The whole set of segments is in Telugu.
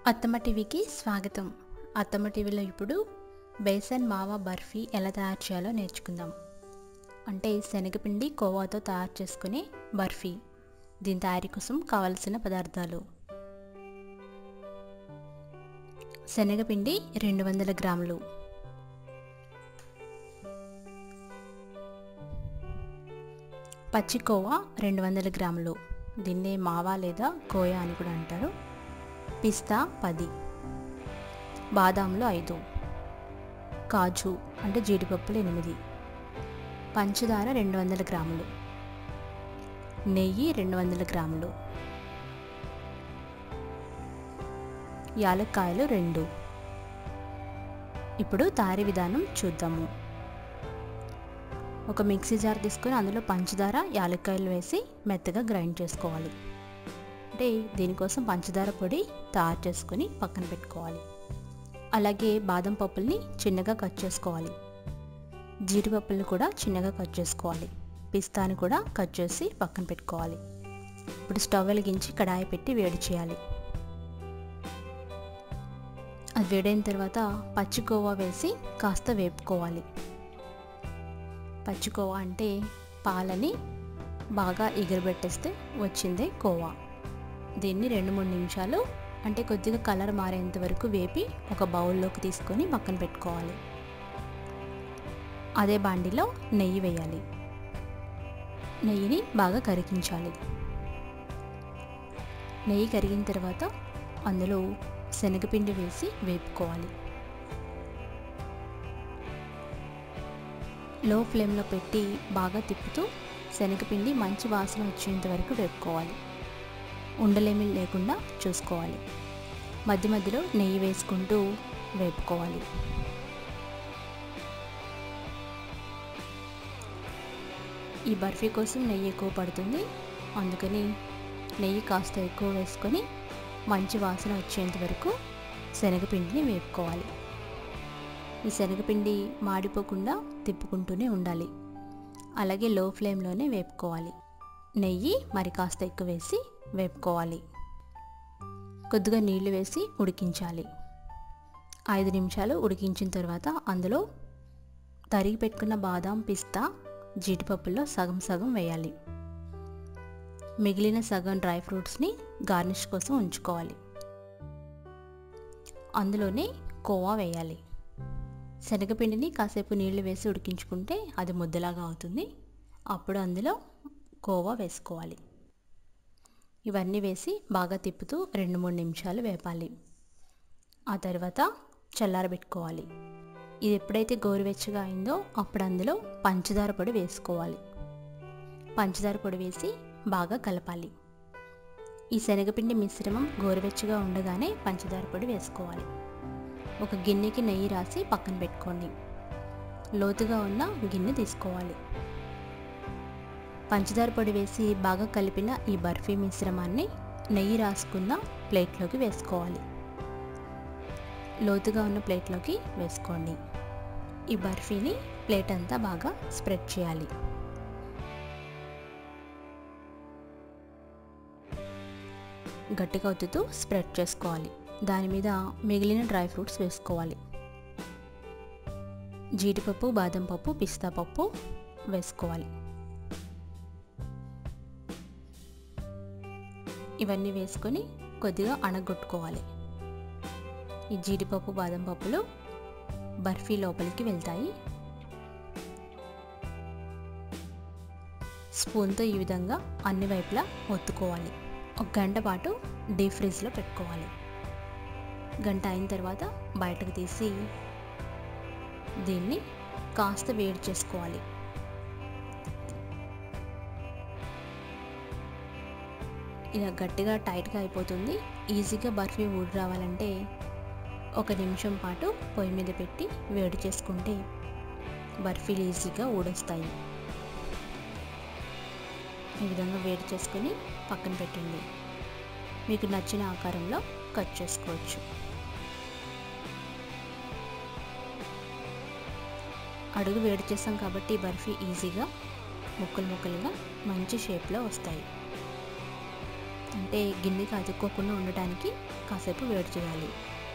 అత్తమ్మ టీవీకి స్వాగతం అత్తమ్మ టీవీలో ఇప్పుడు బేసన్ మావా బర్ఫీ ఎలా తయారు చేయాలో నేర్చుకుందాం అంటే శనగపిండి కోవాతో తయారు చేసుకునే బర్ఫీ దీని తయారీ కోసం కావలసిన పదార్థాలు శనగపిండి రెండు వందల గ్రాములు పచ్చి కోవా రెండు వందల గ్రాములు దీన్నే మావా లేదా కోయా అని కూడా అంటారు పిస్తా పది బాదాంలు ఐదు కాజు అంటే జీడిపప్పులు ఎనిమిది పంచదార రెండు వందల గ్రాములు నెయ్యి రెండు వందల గ్రాములు యాలక్కాయలు రెండు ఇప్పుడు తయారీ విధానం చూద్దాము ఒక మిక్సీ జార్ తీసుకొని అందులో పంచదార యాలక్కాయలు వేసి మెత్తగా గ్రైండ్ చేసుకోవాలి అంటే దీనికోసం పంచదార పొడి తయారు చేసుకొని పక్కన పెట్టుకోవాలి అలాగే బాదం పప్పుల్ని చిన్నగా కట్ చేసుకోవాలి జీడిపప్పులు కూడా చిన్నగా కట్ చేసుకోవాలి పిస్తాని కూడా కట్ చేసి పక్కన పెట్టుకోవాలి ఇప్పుడు స్టవ్ వెలిగించి కడాయి పెట్టి వేడి చేయాలి అది వేడైన తర్వాత పచ్చికోవా వేసి కాస్త వేపుకోవాలి పచ్చికోవా అంటే పాలని బాగా ఎగిరబెట్టేస్తే వచ్చిందే కోవా దీన్ని రెండు మూడు నిమిషాలు అంటే కొద్దిగా కలర్ మారేంత వరకు వేపి ఒక బౌల్లోకి తీసుకొని పక్కన పెట్టుకోవాలి అదే బాండిలో నెయ్యి వేయాలి నెయ్యిని బాగా కరిగించాలి నెయ్యి కరిగిన తర్వాత అందులో శనగపిండి వేసి వేపుకోవాలి లో ఫ్లేమ్లో పెట్టి బాగా తిప్పుతూ శనగపిండి మంచి వాసన వచ్చేంత వరకు వేపుకోవాలి ఉండలేమి లేకుండా చూసుకోవాలి మధ్య మధ్యలో నెయ్యి వేసుకుంటూ వేపుకోవాలి ఈ బర్ఫీ కోసం నెయ్యి ఎక్కువ పడుతుంది అందుకని నెయ్యి కాస్త ఎక్కువ వేసుకొని మంచి వాసన వచ్చేంత వరకు శనగపిండిని వేపుకోవాలి ఈ శనగపిండి మాడిపోకుండా తిప్పుకుంటూనే ఉండాలి అలాగే లో ఫ్లేమ్లోనే వేపుకోవాలి నెయ్యి మరి కాస్త ఎక్కువ వేసి వేపుకోవాలి కొద్దిగా నీళ్లు వేసి ఉడికించాలి ఐదు నిమిషాలు ఉడికించిన తర్వాత అందులో తరిగి పెట్టుకున్న బాదాం పిస్తా జీడిపప్పుల్లో సగం సగం వేయాలి మిగిలిన సగం డ్రై ఫ్రూట్స్ని గార్నిష్ కోసం ఉంచుకోవాలి అందులోనే కోవా వేయాలి శనగపిండిని కాసేపు నీళ్లు వేసి ఉడికించుకుంటే అది ముద్దలాగా అవుతుంది అప్పుడు అందులో కోవా వేసుకోవాలి ఇవన్నీ వేసి బాగా తిప్పుతూ రెండు మూడు నిమిషాలు వేపాలి ఆ తర్వాత చల్లారబెట్టుకోవాలి ఇది ఎప్పుడైతే గోరువెచ్చగా అయిందో అప్పుడు అందులో పంచదార పొడి వేసుకోవాలి పంచదార పొడి వేసి బాగా కలపాలి ఈ శనగపిండి మిశ్రమం గోరువెచ్చగా ఉండగానే పంచదార పొడి వేసుకోవాలి ఒక గిన్నెకి నెయ్యి రాసి పక్కన పెట్టుకోండి లోతుగా ఉన్న గిన్నె తీసుకోవాలి పంచదార పొడి వేసి బాగా కలిపిన ఈ బర్ఫీ మిశ్రమాన్ని నెయ్యి రాసుకున్న ప్లేట్లోకి వేసుకోవాలి లోతుగా ఉన్న ప్లేట్లోకి వేసుకోండి ఈ బర్ఫీని ప్లేట్ అంతా బాగా స్ప్రెడ్ చేయాలి గట్టిగా ఒత్తుతూ స్ప్రెడ్ చేసుకోవాలి దాని మీద మిగిలిన డ్రై ఫ్రూట్స్ వేసుకోవాలి జీడిపప్పు బాదం పప్పు పిస్తా పప్పు వేసుకోవాలి ఇవన్నీ వేసుకొని కొద్దిగా అణగొట్టుకోవాలి ఈ జీడిపప్పు బాదం పప్పులు బర్ఫీ లోపలికి వెళ్తాయి స్పూన్తో ఈ విధంగా అన్ని వైపులా ఒత్తుకోవాలి ఒక గంట పాటు డీప్ ఫ్రిడ్జ్లో పెట్టుకోవాలి గంట అయిన తర్వాత బయటకు తీసి దీన్ని కాస్త వేడి చేసుకోవాలి ఇలా గట్టిగా టైట్గా అయిపోతుంది ఈజీగా బర్ఫీ ఊడి రావాలంటే ఒక నిమిషం పాటు పొయ్యి మీద పెట్టి వేడి చేసుకుంటే బర్ఫీలు ఈజీగా ఊడొస్తాయి ఈ విధంగా వేడి చేసుకొని పక్కన పెట్టండి మీకు నచ్చిన ఆకారంలో కట్ చేసుకోవచ్చు అడుగు వేడి చేస్తాం కాబట్టి బర్ఫీ ఈజీగా ముక్కలు ముక్కలుగా మంచి షేప్లో వస్తాయి అంటే గిన్నెకి అతుక్కోకుండా ఉండటానికి కాసేపు వేడి చేయాలి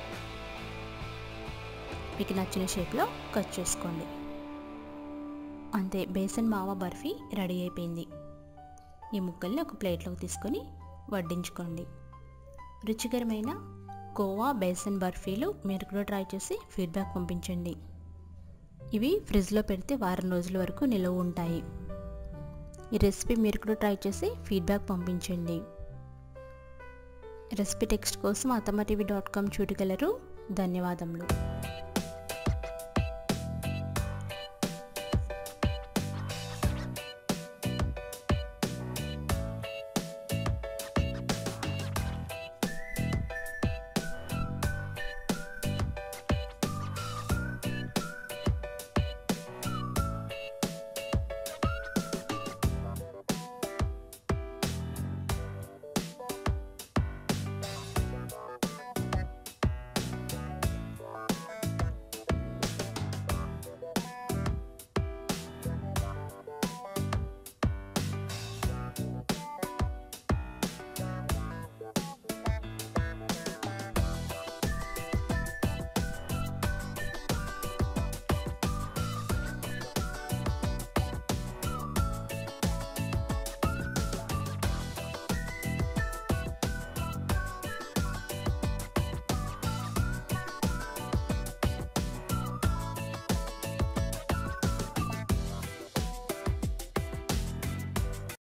మీకు నచ్చిన షేప్లో కట్ చేసుకోండి అంతే బేసన్ మావా బర్ఫీ రెడీ అయిపోయింది ఈ ముక్కల్ని ఒక ప్లేట్లోకి తీసుకొని వడ్డించుకోండి రుచికరమైన కోవా బేసన్ బర్ఫీలు మీరు కూడా ట్రై చేసి ఫీడ్బ్యాక్ పంపించండి ఇవి ఫ్రిడ్జ్లో పెడితే వారం రోజుల వరకు నిలవ ఉంటాయి ఈ రెసిపీ మీరు కూడా ట్రై చేసి ఫీడ్బ్యాక్ పంపించండి రెసిపీ టెక్స్ట్ కోసం అత్తమ్మ టీవీ డాట్ కామ్ చూడగలరు ధన్యవాదములు